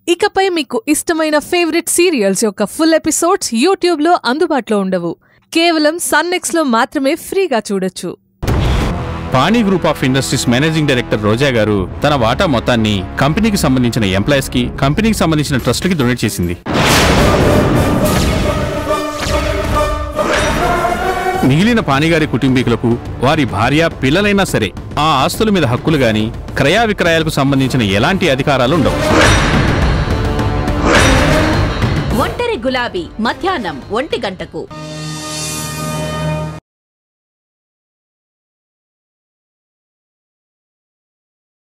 ఇకపై మీకు ఇష్టమైన ఫేవరెట్ సీరియల్స్ యొక్క ఫుల్ ఎపిసోడ్స్ యూట్యూబ్లో అందుబాటులో ఉండవు కేవలం సన్నెక్స్లో మాత్రమే ఫ్రీగా చూడొచ్చు పాణి group of industries managing director Roja గారు తన వాటా మొత్తాన్ని కంపెనీకి సంబంధించిన ఎంప్లాయీస్ కి కంపెనీకి సంబంధించిన ట్రస్టులకి డొనేట్ చేసింది మిగిలిన పాణిగారి కుటుంబీకులకు వారి భార్య పిల్లలైనా సరే ఆ ఆస్తుల మీద హక్కులు గాని క్రయ విక్రయాలకు సంబంధించిన ఎలాంటి అధికారాలు ఉండవు ఒంటరి గులాబీ మధ్యాహ్నం ఒంటి గంటకు